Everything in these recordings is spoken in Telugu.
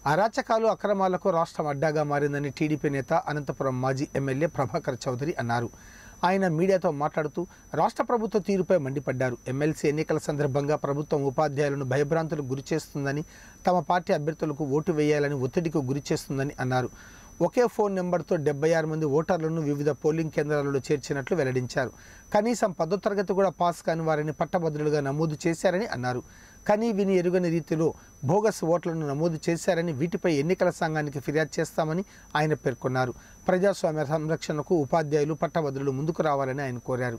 అరాచకాలు అక్రమాలకు రాష్ట్రం అడ్డాగా మారిందని టీడీపీ నేత అనంతపురం మాజీ ఎమ్మెల్యే ప్రభాకర్ చౌదరి అన్నారు ఆయన మీడియాతో మాట్లాడుతూ రాష్ట్ర ప్రభుత్వ తీరుపై మండిపడ్డారు ఎమ్మెల్సీ ఎన్నికల సందర్భంగా ప్రభుత్వం ఉపాధ్యాయులను భయభ్రాంతులకు గురి చేస్తుందని తమ పార్టీ అభ్యర్థులకు ఓటు వేయాలని ఒత్తిడికి గురి చేస్తుందని అన్నారు ఒకే ఫోన్ నెంబర్తో డెబ్బై ఆరు మంది ఓటర్లను వివిధ పోలింగ్ కేంద్రాలలో చేర్చినట్లు వెల్లడించారు కనీసం పదో తరగతి కూడా పాస్ కాని వారిని పట్టభద్రులుగా నమోదు చేశారని అన్నారు కానీ విని ఎరుగని రీతిలో బోగస్ ఓట్లను నమోదు చేశారని వీటిపై ఎన్నికల సంఘానికి ఫిర్యాదు చేస్తామని ఆయన పేర్కొన్నారు ప్రజాస్వామ్య సంరక్షణకు ఉపాధ్యాయులు పట్టభద్రులు ముందుకు రావాలని ఆయన కోరారు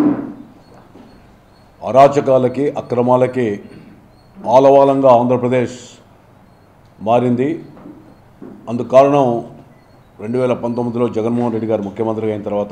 అరాచకాలకి అక్రమాలకి ఆలవాలంగా ఆంధ్రప్రదేశ్ మారింది అందుకు కారణం రెండు వేల పంతొమ్మిదిలో జగన్మోహన్ రెడ్డి గారు ముఖ్యమంత్రి అయిన తర్వాత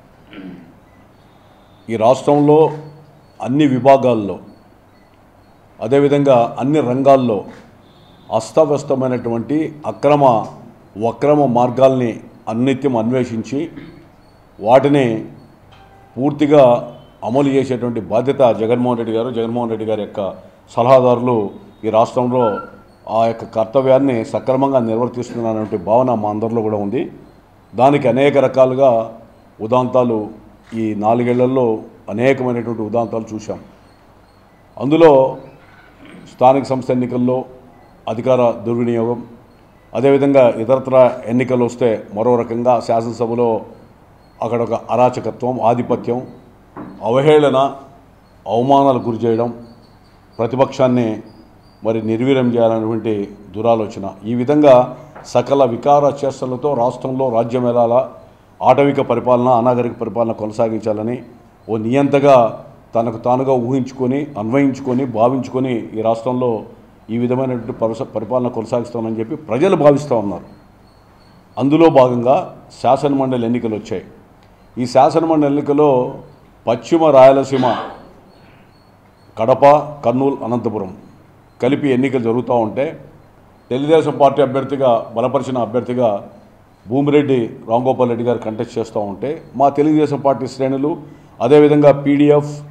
ఈ రాష్ట్రంలో అన్ని విభాగాల్లో అదేవిధంగా అన్ని రంగాల్లో అస్తవ్యస్తమైనటువంటి అక్రమ వక్రమ మార్గాల్ని అన్నిత్యం అన్వేషించి వాటిని పూర్తిగా అమలు చేసేటువంటి బాధ్యత జగన్మోహన్ రెడ్డి గారు జగన్మోహన్ రెడ్డి గారి యొక్క సలహాదారులు ఈ రాష్ట్రంలో ఆ యొక్క కర్తవ్యాన్ని సక్రమంగా నిర్వర్తిస్తున్నారనే భావన మా అందరిలో కూడా ఉంది దానికి అనేక రకాలుగా ఉదాంతాలు ఈ నాలుగేళ్లలో అనేకమైనటువంటి ఉదాంతాలు చూశాం అందులో స్థానిక సంస్థ ఎన్నికల్లో అధికార దుర్వినియోగం అదేవిధంగా ఇతరత్ర ఎన్నికలు వస్తే మరో రకంగా శాసనసభలో అక్కడ ఒక అరాచకత్వం ఆధిపత్యం అవహేళన అవమానాలు గురి చేయడం ప్రతిపక్షాన్ని మరి నిర్వీర్యం చేయాలనేటువంటి దురాలోచన ఈ విధంగా సకల వికార చేష్టలతో రాష్ట్రంలో రాజ్యం ఎలాలా ఆటవిక పరిపాలన అనాగరిక పరిపాలన కొనసాగించాలని ఓ నియంతగా తనకు తానుగా ఊహించుకొని అన్వయించుకొని భావించుకొని ఈ రాష్ట్రంలో ఈ విధమైనటువంటి పరిస- పరిపాలన కొనసాగిస్తామని చెప్పి ప్రజలు భావిస్తూ ఉన్నారు అందులో భాగంగా శాసనమండలి ఎన్నికలు వచ్చాయి ఈ శాసనమండలి ఎన్నికలో పశ్చిమ రాయలసీమ కడప కర్నూలు అనంతపురం కలిపి ఎన్నికలు జరుగుతూ ఉంటే తెలుగుదేశం పార్టీ అభ్యర్థిగా బలపరిచిన అభ్యర్థిగా భూమిరెడ్డి రాంగోపాల్ రెడ్డి గారు కంటెస్ట్ చేస్తూ ఉంటే మా తెలుగుదేశం పార్టీ శ్రేణులు అదేవిధంగా పీడీఎఫ్